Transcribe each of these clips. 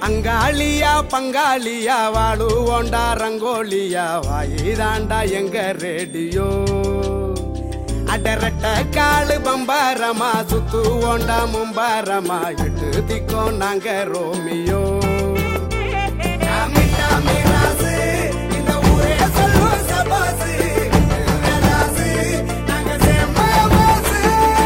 அங்காளியா பங்காளியா வாழுவோண்டா ரங்கோலியா வாயிதாண்டா எங்க ரேடியோ அடரட்ட காலு பம்பாரமா சுத்துவோண்டா மும்பாரமா எட்டு திக்கோ நாங்க ரோமியோ டாமி டாமி ராசு, இந்த ஊரே சொல்லும் சபாசு. ராசு, நாங்க செம்ம மாசு.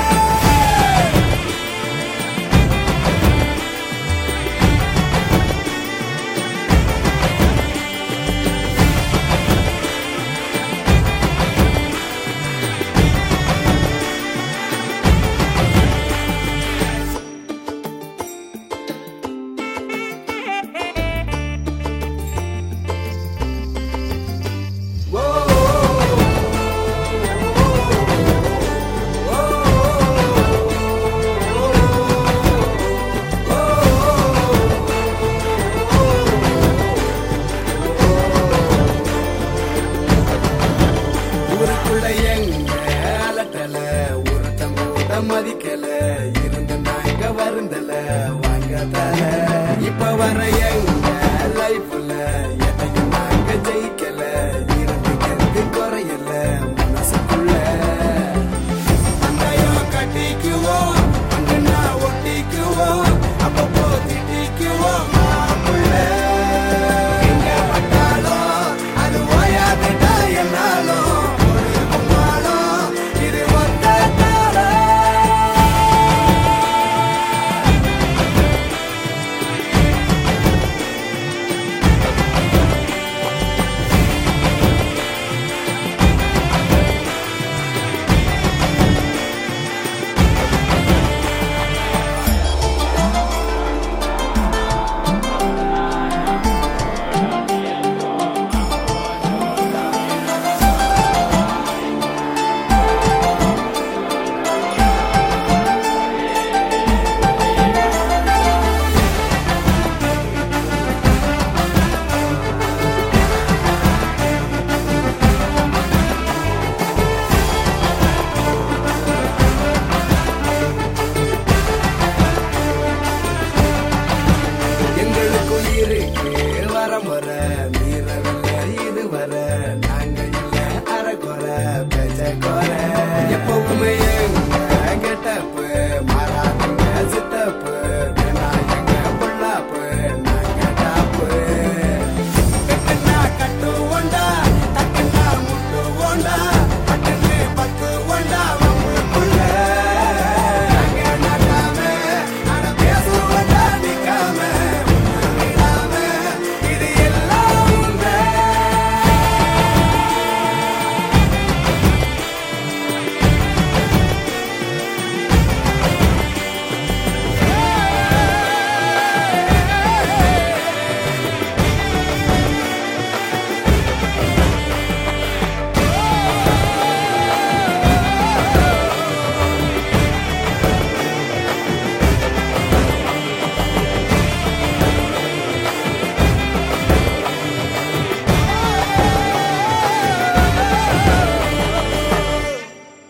ஊருக்குள்ள எங்க அலட்டல ஒருத்தங்க கூட மதிக்கல இருந்து நாங்க வருந்தல வாங்க தல இப்ப வர எங்க